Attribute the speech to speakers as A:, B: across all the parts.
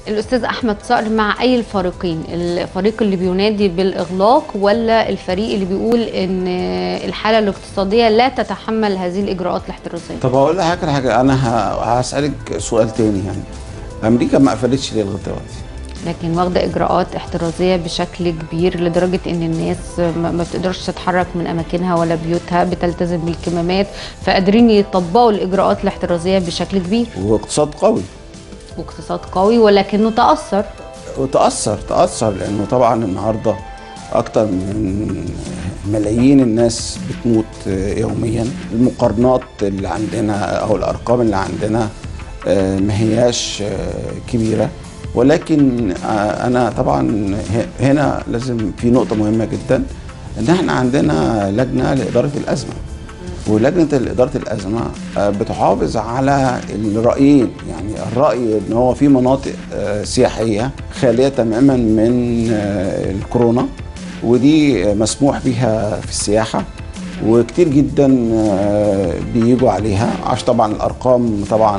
A: الاستاذ احمد صقر مع اي الفريقين الفريق اللي بينادي بالاغلاق ولا الفريق اللي بيقول ان الحاله الاقتصاديه لا تتحمل هذه الاجراءات الاحترازيه
B: طب هقول لك حاجه حاجه انا ه- هسالك سؤال تاني يعني امريكا ما قفلتش ليه لغايه دلوقتي
A: لكن واخده اجراءات احترازيه بشكل كبير لدرجه ان الناس ما ما بتقدرش تتحرك من اماكنها ولا بيوتها بتلتزم بالكمامات فقادرين يطبقوا الاجراءات الاحترازيه بشكل كبير
B: واقتصاد قوي
A: واقتصاد قوي ولكنه تاثر
B: وتأثر تأثر لأنه طبعا النهاردة أكتر من ملايين الناس بتموت يوميا المقارنات اللي عندنا أو الأرقام اللي عندنا آه، ما هياش آه، كبيرة ولكن آه، أنا طبعا ه- هنا لازم في نقطة مهمة جدا إن احنا عندنا لجنة لإدارة الأزمة ولجنه اداره الازمه آه، بتحافظ على الرايين يعني الراي ان هو في مناطق آه، سياحيه خاليه تماما من آه، الكورونا ودي آه، مسموح بها في السياحه وكتير جدا آه، بيجوا عليها عشان طبعا الارقام طبعا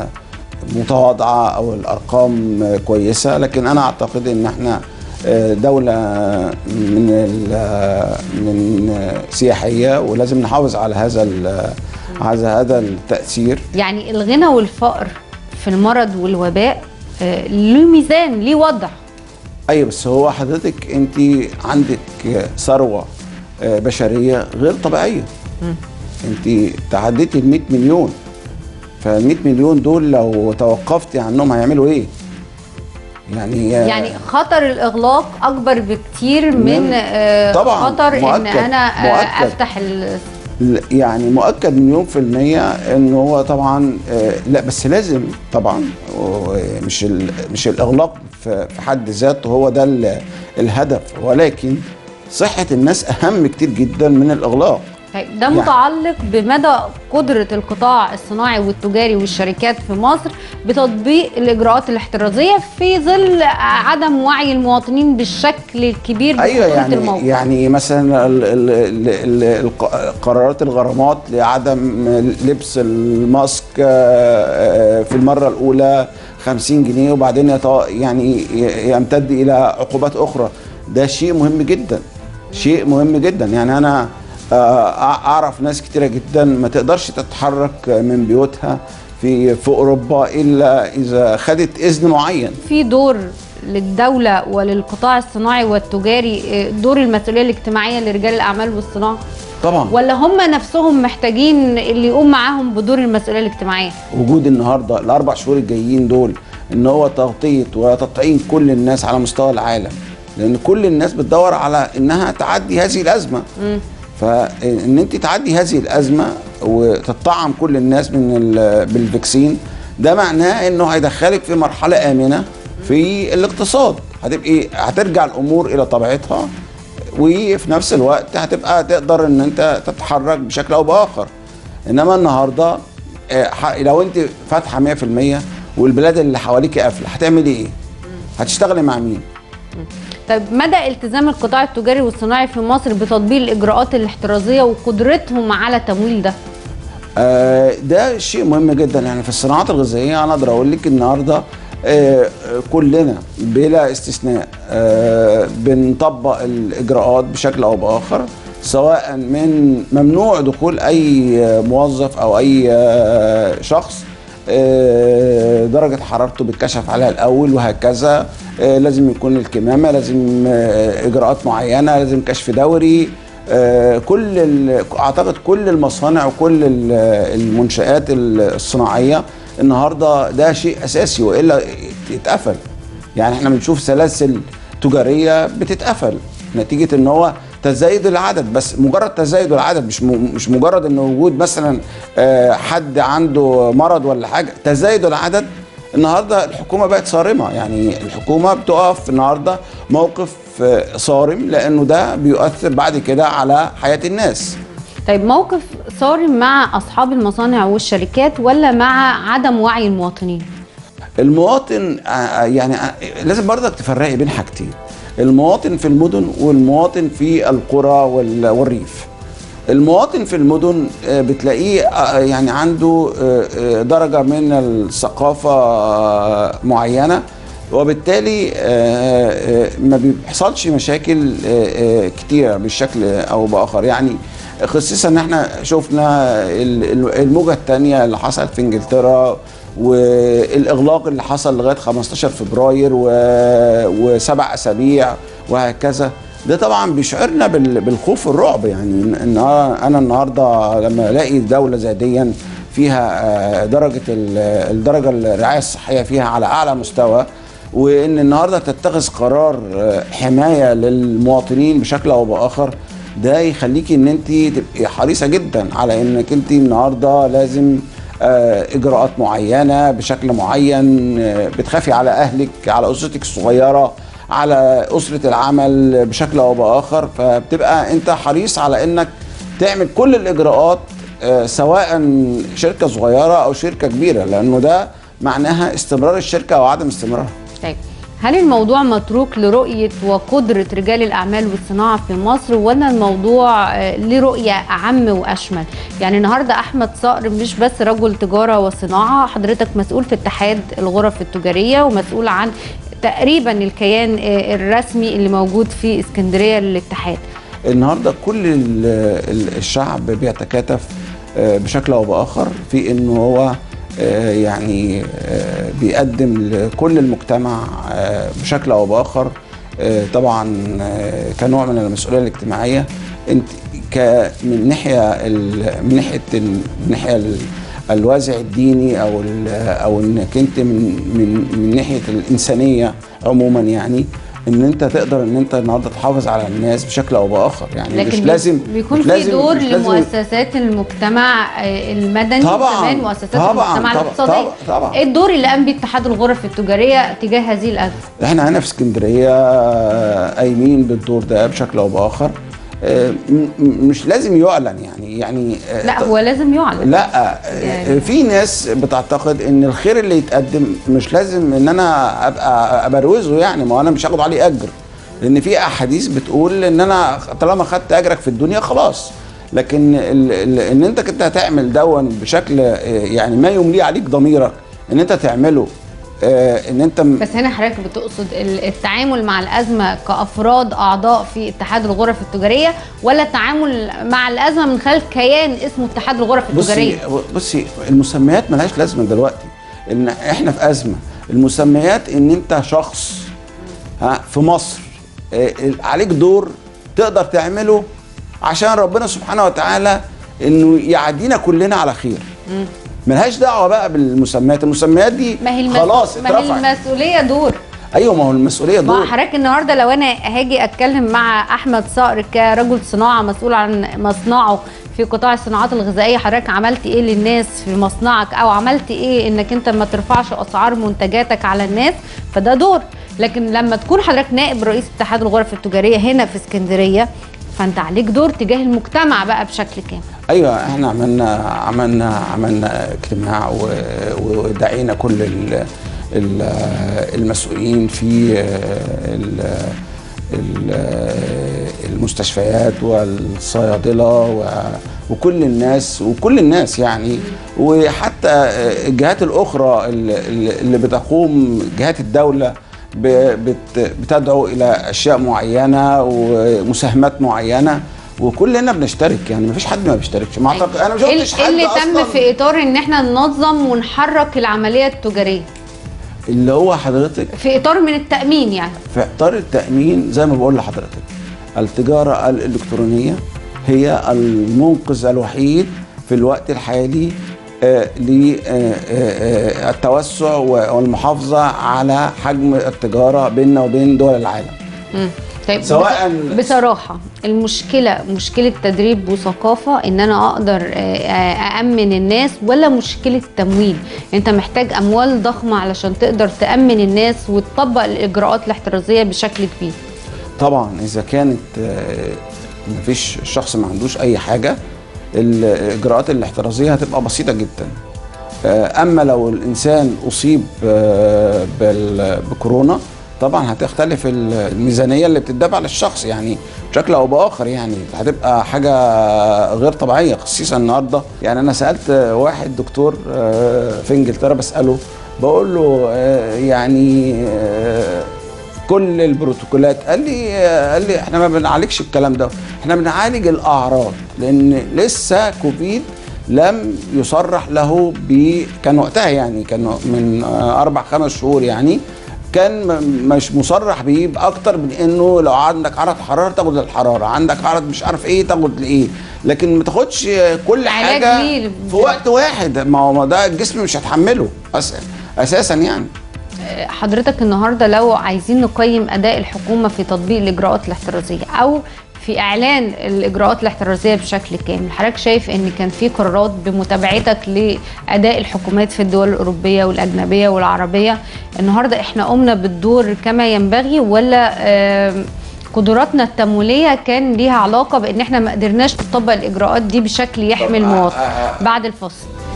B: متواضعه او الارقام آه، كويسه لكن انا اعتقد ان احنا آه، دولة من ال- من آه، سياحية ولازم نحافظ على هذا ال- على هذا التأثير
A: يعني الغنى والفقر في المرض والوباء آه، له ميزان ليه وضع
B: أيوة بس هو حضرتك أنت عندك ثروة آه، بشرية غير طبيعية أنت تعديتي ال 100 مليون فال 100 مليون دول لو توقفتي عنهم هيعملوا إيه؟ يعني آه،
A: يعني خطر الاغلاق اكبر بكتير من
B: من-
A: آه،
B: طبعاً،
A: خطر ان
B: مؤكد،
A: انا آه،
B: مؤكد.
A: افتح ال-
B: ل- يعني مؤكد مليون في المية ان هو طبعا آه، لا بس لازم طبعا مش مش الاغلاق في في حد ذاته هو ده ال- الهدف ولكن صحة الناس اهم كتير جدا من الاغلاق
A: طيب ده
B: يعني-
A: متعلق بمدى قدرة القطاع الصناعي والتجاري والشركات في مصر بتطبيق الإجراءات الاحترازية في ظل عدم وعي المواطنين بالشكل الكبير
B: ايوه
A: بخطورة
B: يعني
A: الموقف
B: يعني مثلا ال- ال- ال- ال- الق- قرارات الغرامات لعدم لبس الماسك آه، آه، في المره الاولى 50 جنيه وبعدين يتو- يعني ي- يمتد الى عقوبات اخرى ده شيء مهم جدا شيء مهم جدا يعني انا آه، أع- اعرف ناس كتيره جدا ما تقدرش تتحرك من بيوتها في في اوروبا الا اذا خدت اذن معين
A: في دور للدولة وللقطاع الصناعي والتجاري آه، دور المسؤولية الاجتماعية لرجال الأعمال والصناعة
B: طبعا
A: ولا هم نفسهم محتاجين اللي يقوم معاهم بدور المسؤولية الاجتماعية
B: وجود النهارده الاربع شهور الجايين دول ان هو تغطيه وتطعيم كل الناس على مستوى العالم لان كل الناس بتدور على انها تعدي هذه الازمه فان انت تعدي هذه الازمه وتطعم كل الناس من ال- بالفاكسين ده معناه انه هيدخلك في مرحله امنه في الاقتصاد هتبقي هترجع الامور الى طبيعتها وفي نفس الوقت هتبقى تقدر ان انت تتحرك بشكل او باخر انما النهارده آه، ح- لو انت فاتحه 100% والبلاد اللي حواليك قافله هتعملي ايه؟ هتشتغلي مع مين؟
A: طيب مدى التزام القطاع التجاري والصناعي في مصر بتطبيق الإجراءات الاحترازية وقدرتهم على تمويل ده
B: آه، ده شيء مهم جدا يعني في الصناعات الغذائيه انا اقدر اقول لك النهارده آه، آه، كلنا بلا استثناء آه، بنطبق الاجراءات بشكل او باخر سواء من ممنوع دخول اي آه، موظف او اي آه، شخص آه، درجة حرارته بتكشف عليها الأول وهكذا آه، لازم يكون الكمامة لازم آه، إجراءات معينة لازم كشف دوري آه، كل ال- اعتقد كل المصانع وكل ال- المنشآت الصناعيه النهارده ده شيء اساسي والا يتقفل يعني احنا بنشوف سلاسل تجاريه بتتقفل نتيجه ان هو تزايد العدد بس مجرد تزايد العدد مش م- مش مجرد ان وجود مثلا آه، حد عنده مرض ولا حاجه تزايد العدد النهارده الحكومه بقت صارمه يعني الحكومه بتقف النهارده موقف آه، صارم لانه ده بيؤثر بعد كده على حياه الناس
A: طيب موقف صارم مع أصحاب المصانع والشركات ولا مع عدم وعي المواطنين
B: المواطن آه، يعني آه، لازم برضك تفرقي بين حاجتين المواطن في المدن والمواطن في القرى وال- والريف المواطن في المدن آه، بتلاقيه آه، يعني عنده آه، آه، درجة من الثقافة آه، معينة وبالتالي آه، آه، ما بيحصلش مشاكل آه، آه، كتيره بالشكل او باخر يعني خصيصا ان احنا شفنا ال- ال- الموجه الثانيه اللي حصلت في انجلترا والاغلاق اللي حصل لغايه 15 فبراير و- وسبع اسابيع وهكذا ده طبعا بيشعرنا بال- بالخوف والرعب يعني إن- ان أنا- انا النهارده لما الاقي دوله زي دي فيها آه، درجه ال- الدرجه الرعايه الصحيه فيها على اعلى مستوى وان النهارده تتخذ قرار آه، حمايه للمواطنين بشكل او باخر ده يخليكي ان انت تبقي حريصه جدا على انك انت النهارده لازم آه، اجراءات معينه بشكل معين آه، بتخافي على اهلك على اسرتك الصغيره على اسره العمل بشكل او باخر فبتبقى انت حريص على انك تعمل كل الاجراءات آه، سواء شركه صغيره او شركه كبيره لانه ده معناها استمرار الشركه او عدم استمرارها
A: طيب هل الموضوع متروك لرؤية وقدرة رجال الأعمال والصناعة في مصر ولا الموضوع آه، له رؤية أعم وأشمل؟ يعني النهاردة أحمد صقر مش بس رجل تجارة وصناعة حضرتك مسؤول في اتحاد الغرف التجارية ومسؤول عن تقريبا الكيان آه، الرسمي اللي موجود في اسكندرية للاتحاد
B: النهارده كل ال- ال- الشعب بيتكاتف آه، بشكل او باخر في انه هو آه، يعني آه، بيقدم لكل المجتمع آه، بشكل او باخر آه، طبعا آه، كنوع من المسؤوليه الاجتماعيه انت ك من ناحيه ال- من ناحيه ال- من ناحيه ال- الوازع الديني او ال- او انك انت من من من ناحيه الانسانيه عموما يعني ان انت تقدر ان انت النهارده تحافظ على الناس بشكل او باخر يعني
A: لكن
B: مش
A: بي-
B: لازم
A: بيكون
B: مش
A: في
B: لازم
A: دور
B: مش لازم
A: لمؤسسات المجتمع آه، المدني
B: طبعاً،
A: وكمان مؤسسات
B: طبعاً،
A: المجتمع
B: طبعاً،
A: الاقتصادي
B: طبعاً، طبعاً.
A: ايه الدور اللي قام بيه اتحاد الغرف التجاريه تجاه هذه الازمه؟
B: احنا هنا في اسكندريه آه، قايمين بالدور ده بشكل او باخر آه، م- م- مش لازم يعلن يعني يعني آه،
A: لا هو لازم يعلن
B: لا آه،
A: يعني-
B: في ناس بتعتقد ان الخير اللي يتقدم مش لازم ان انا ابقى ابروزه يعني ما انا مش هاخد عليه اجر لان في احاديث بتقول ان انا طالما خدت اجرك في الدنيا خلاص لكن ال ال ان انت كنت هتعمل دون بشكل آه، يعني ما يملي عليك ضميرك ان انت تعمله آه، ان انت م-
A: بس هنا حضرتك بتقصد ال- التعامل مع الازمه كافراد اعضاء في اتحاد الغرف التجاريه ولا التعامل مع الازمه من خلال كيان اسمه اتحاد الغرف التجاريه؟
B: بصي بصي المسميات ملهاش لازمه دلوقتي ان احنا في ازمه المسميات ان انت شخص ها في مصر آه، عليك دور تقدر تعمله عشان ربنا سبحانه وتعالى انه يعدينا كلنا على خير ملهاش دعوه بقى بالمسميات المسميات دي
A: ما هي المس...
B: خلاص
A: ما هي
B: اترفعت
A: المسؤوليه دور
B: ايوه ما هو المسؤوليه
A: ما
B: دور
A: حضرتك النهارده لو انا هاجي اتكلم مع احمد صقر كرجل صناعه مسؤول عن مصنعه في قطاع الصناعات الغذائيه حضرتك عملت ايه للناس في مصنعك او عملت ايه انك انت ما ترفعش اسعار منتجاتك على الناس فده دور لكن لما تكون حضرتك نائب رئيس اتحاد الغرف التجاريه هنا في اسكندريه فانت عليك دور تجاه المجتمع بقى بشكل كامل
B: ايوه احنا عملنا عملنا عملنا اجتماع و- ودعينا كل ال- ال- المسؤولين في ال- ال- المستشفيات والصيادله و- وكل الناس وكل الناس يعني وحتى الجهات الاخرى اللي اللي بتقوم جهات الدوله ب- بت- بتدعو الى اشياء معينه ومساهمات معينه وكلنا بنشترك يعني مفيش حد ما بيشتركش ما اعتقد انا ما
A: ايه
B: شفتش
A: إيه
B: حد
A: اللي تم
B: اصلا
A: في اطار ان احنا ننظم ونحرك العمليه التجاريه
B: اللي هو حضرتك
A: في اطار من التامين يعني
B: في اطار التامين زي ما بقول لحضرتك التجاره الالكترونيه هي المنقذ الوحيد في الوقت الحالي للتوسع والمحافظه على حجم التجاره بيننا وبين دول العالم
A: مم. طيب
B: سواء-
A: بص- بصراحة المشكلة مشكلة تدريب وثقافة ان انا اقدر آه، آه، أأمن الناس ولا مشكلة تمويل انت محتاج اموال ضخمة علشان تقدر تأمن الناس وتطبق الاجراءات الاحترازية بشكل كبير
B: طبعا اذا كانت آه، مفيش الشخص ما عندوش اي حاجه الاجراءات الاحترازيه هتبقى بسيطه جدا آه، اما لو الانسان اصيب آه، بال- بكورونا طبعا هتختلف ال- الميزانيه اللي بتدفع للشخص يعني بشكل او باخر يعني هتبقى حاجه غير طبيعيه خصيصا النهارده يعني انا سالت واحد دكتور آه، في انجلترا بساله بقول له آه، يعني آه، كل البروتوكولات قال لي آه، قال لي احنا ما بنعالجش الكلام ده احنا بنعالج الاعراض لان لسه كوفيد لم يصرح له ب كان وقتها يعني كان من آه، اربع خمس شهور يعني كان م- مش مصرح بيه باكتر من انه لو عندك عرض حراره تاخد الحراره عندك عرض مش عارف ايه تاخد الايه لكن ما تاخدش كل
A: علاج
B: حاجه
A: ليه؟
B: في وقت واحد ما هو ما ده الجسم مش هتحمله أس- اساسا يعني
A: حضرتك النهارده لو عايزين نقيم اداء الحكومه في تطبيق الاجراءات الاحترازيه او في اعلان الاجراءات الاحترازيه بشكل كامل حضرتك شايف ان كان في قرارات بمتابعتك لاداء الحكومات في الدول الاوروبيه والاجنبيه والعربيه النهارده احنا قمنا بالدور كما ينبغي ولا آم، قدراتنا التمويليه كان ليها علاقه بان احنا ما قدرناش نطبق الاجراءات دي بشكل يحمي
B: طب، آه،
A: المواطن
B: آه، آه.
A: بعد الفصل